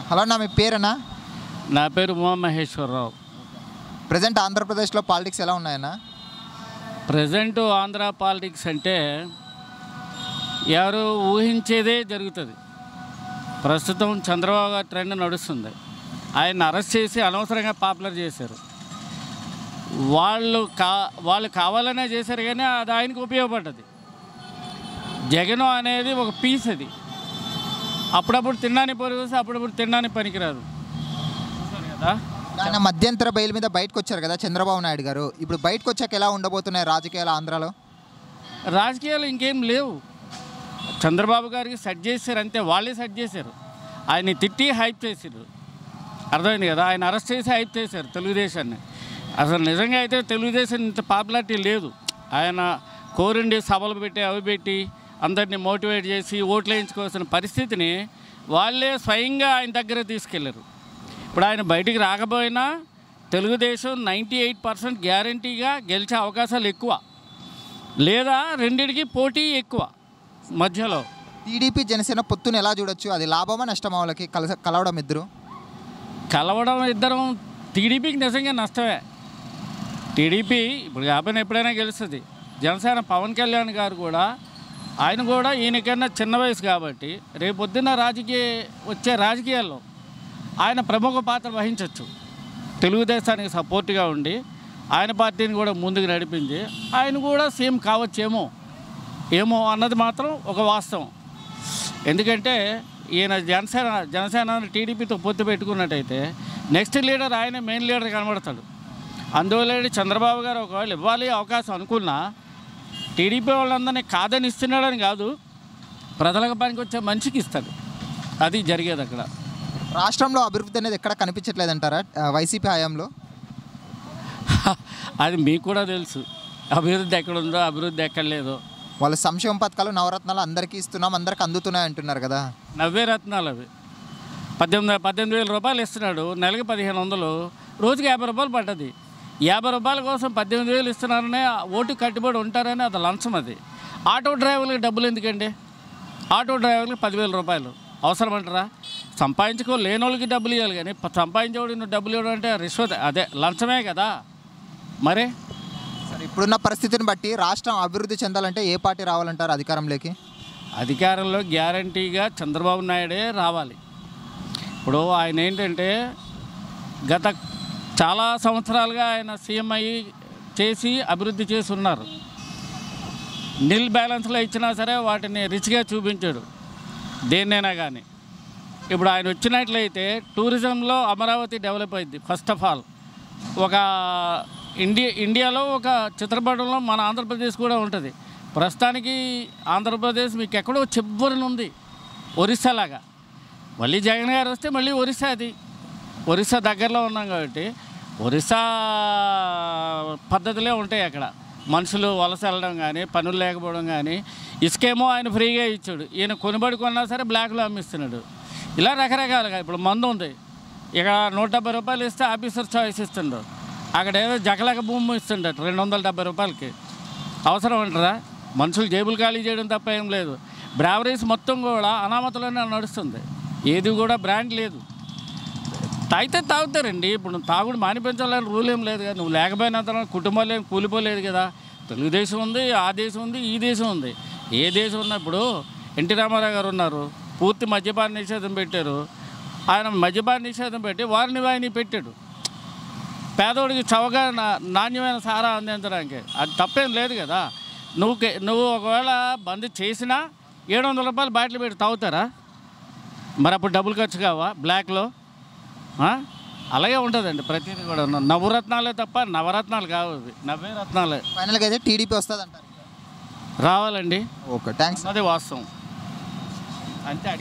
Hello నా మీ పేరేనా నా పేరు ఉమామహేశ్వరరావు ప్రజెంట్ ఆంధ్రప్రదేశ్లో పాలిటిక్స్ ఎలా ఉన్నాయన్నా ప్రజెంట్ ఆంధ్ర పాలిటిక్స్ అంటే ఎవరు ఊహించేదే జరుగుతుంది ప్రస్తుతం చంద్రబాబు గారి ట్రెండ్ నడుస్తుంది ఆయన అరెస్ట్ చేసి అనవసరంగా పాపులర్ చేశారు వాళ్ళు కా వాళ్ళు కావాలనే చేశారు కానీ అది ఆయనకు ఉపయోగపడ్డది జగన్ అనేది ఒక పీస్ అది అప్పుడప్పుడు తినడానికి పనికొస్తే అప్పుడప్పుడు తినడానికి పనికిరాదు చూశారు కదా ఆయన మధ్యంతర బెయిల్ మీద బయటకు వచ్చారు కదా చంద్రబాబు నాయుడు గారు ఇప్పుడు బయటకు వచ్చాక ఎలా ఉండబోతున్నాయి రాజకీయాలు ఆంధ్రాలో రాజకీయాలు ఇంకేం లేవు చంద్రబాబు గారికి సెట్ చేశారు అంతే వాళ్ళే సెట్ చేశారు ఆయన్ని తిట్టి హైప్ చేశారు అర్థమైంది కదా ఆయన అరెస్ట్ చేసి హైప్ చేశారు తెలుగుదేశాన్ని అసలు నిజంగా అయితే తెలుగుదేశం ఇంత పాపులారిటీ లేదు ఆయన కోరిండి సభలు పెట్టి అవి పెట్టి అందరినీ మోటివేట్ చేసి ఓట్లు వేయించుకోవాల్సిన పరిస్థితిని వాళ్ళే స్వయంగా ఆయన దగ్గర తీసుకెళ్లారు ఇప్పుడు ఆయన బయటికి రాకపోయినా తెలుగుదేశం నైంటీ ఎయిట్ పర్సెంట్ గ్యారంటీగా గెలిచే అవకాశాలు ఎక్కువ లేదా రెండిటికి పోటీ ఎక్కువ మధ్యలో టీడీపీ జనసేన పొత్తుని ఎలా చూడొచ్చు అది లాభమా నష్టమా వాళ్ళకి కలస కలవడం ఇద్దరు కలవడం ఇద్దరం టీడీపీకి నిజంగా నష్టమే టీడీపీ ఇప్పుడు కాకపోయినా ఎప్పుడైనా గెలుస్తుంది జనసేన పవన్ కళ్యాణ్ గారు కూడా ఆయన కూడా ఈయనకన్నా చిన్న వయసు కాబట్టి రేపు పొద్దున్న రాజకీయ వచ్చే రాజకీయాల్లో ఆయన ప్రముఖ పాత్ర వహించవచ్చు తెలుగుదేశానికి సపోర్ట్గా ఉండి ఆయన పార్టీని కూడా ముందుకు నడిపించి ఆయన కూడా సీఎం కావచ్చేమో ఏమో అన్నది మాత్రం ఒక వాస్తవం ఎందుకంటే ఈయన జనసేన జనసేన టీడీపీతో పొత్తు పెట్టుకున్నట్టయితే నెక్స్ట్ లీడర్ ఆయన మెయిన్ లీడర్ కనబడతాడు అందువల్ల చంద్రబాబు గారు ఒకవేళ ఇవ్వాలి అవకాశం అనుకున్నా టీడీపీ వాళ్ళందరినీ కాదని ఇస్తున్నాడని కాదు ప్రజలకు పనికి వచ్చే మనిషికి ఇస్తాడు అది జరిగేది అక్కడ రాష్ట్రంలో అభివృద్ధి అనేది ఎక్కడ కనిపించట్లేదంటారా ఆ, వైసీపీ హయాంలో అది మీకు కూడా తెలుసు అభివృద్ధి ఎక్కడుందో అభివృద్ధి ఎక్కడ లేదో వాళ్ళ సంక్షేమ పథకాలు నవరత్నాలు అందరికీ ఇస్తున్నాం అందరికీ అందుతున్నాయి అంటున్నారు కదా నవ్వే రత్నాలు అవి పద్దెనిమిది పద్దెనిమిది వేల రూపాయలు ఇస్తున్నాడు నెలకి పదిహేను వందలు రోజుకి యాభై రూపాయలు పడ్డది యాభై రూపాయల కోసం పద్దెనిమిది వేలు ఇస్తున్నారని ఆ ఓటు కట్టుబడి ఉంటారని అది లంచం అది ఆటో డ్రైవర్లకు డబ్బులు ఎందుకండి ఆటో డ్రైవర్లకు పదివేల రూపాయలు అవసరం అంటారా సంపాదించుకో లేని వాళ్ళకి డబ్బులు ఇవ్వాలి కానీ ప- సంపాదించేవాడు నువ్వు డబ్బులు ఇవ్వడం అంటే రిశ్వత్ అదే లంచమే కదా మరే సరే ఇప్పుడున్న పరిస్థితిని బట్టి రాష్ట్రం అభివృద్ధి చెందాలంటే ఏ పార్టీ రావాలంటారు అధికారంలోకి అధికారంలో గ్యారంటీగా చంద్రబాబు నాయుడే రావాలి ఇప్పుడు ఆయన ఏంటంటే గత చాలా సంవత్సరాలుగా ఆయన సీఎం అయ్యి చేసి అభివృద్ధి చేసి ఉన్నారు నిల్ బ్యాలెన్స్లో ఇచ్చినా సరే వాటిని రిచ్గా చూపించాడు దేన్నైనా కానీ ఇప్పుడు ఆయన వచ్చినట్లయితే టూరిజంలో అమరావతి డెవలప్ అయింది ఫస్ట్ ఆఫ్ ఆల్ ఒక ఇండియా ఇండియాలో ఒక చిత్రపటంలో మన ఆంధ్రప్రదేశ్ కూడా ఉంటుంది ప్రస్తుతానికి ఆంధ్రప్రదేశ్ మీకు ఎక్కడో చివరిన ఉంది ఒరిస్సా లాగా మళ్ళీ జగన్ గారు వస్తే మళ్ళీ ఒరిస్సా అది ఒరిస్సా దగ్గరలో ఉన్నాం కాబట్టి ఒరిస్సా పద్ధతులే ఉంటాయి అక్కడ మనుషులు వలస వెళ్ళడం కానీ పనులు లేకపోవడం కానీ ఇసుకేమో ఆయన ఫ్రీగా ఇచ్చాడు ఈయన కొనుబడి కొన్నా సరే బ్లాక్లో అమ్మిస్తున్నాడు ఇలా రకరకాలుగా ఇప్పుడు మందు ఉంది ఇక నూట డెబ్బై రూపాయలు ఇస్తే ఆఫీసర్ చాయిస్ ఇస్తుండ్రు అక్కడ ఏదో జకలక భూమి ఇస్తుండట రెండు వందల డెబ్బై రూపాయలకి అవసరం అంటారా మనుషులు జేబులు ఖాళీ చేయడం తప్ప ఏం లేదు బ్రావరీస్ మొత్తం కూడా అనామతులోనే నడుస్తుంది ఏది కూడా బ్రాండ్ లేదు తాగితే తాగుతారండి ఇప్పుడు నువ్వు తాగుడు మానిపించాలని రూల్ ఏం లేదు కదా నువ్వు లేకపోయినా తర్వాత కుటుంబాలు ఏం కూలిపోలేదు కదా తెలుగుదేశం ఉంది ఆ దేశం ఉంది ఈ దేశం ఉంది ఏ దేశం ఉన్నప్పుడు ఎన్టీ రామారావు గారు ఉన్నారు పూర్తి మద్యపాన నిషేధం పెట్టారు ఆయన మద్యపాన నిషేధం పెట్టి వారిని వారిని పెట్టాడు పేదోడికి చవగా నా- నాణ్యమైన సారా అందించడానికి అది తప్పేం లేదు కదా నువ్వు కే- నువ్వు ఒకవేళ బంద్ చేసినా ఏడు వందల రూపాయలు బాటిల్ పెట్టి తాగుతారా మరి అప్పుడు డబ్బులు ఖర్చు కావా బ్లాక్లో ఆ? అలాగే ఉంటుందండి ప్రతిదీ కూడా నవరత్నాలే తప్ప నవరత్నాలు కావు ఇవి నవ్వే రత్నాలే ఫైనల్గా అయితే టీడీపీ వస్తుంది అంటారు రావాలండి ఓకే థ్యాంక్స్ అన్నది వాస్తవం అంతే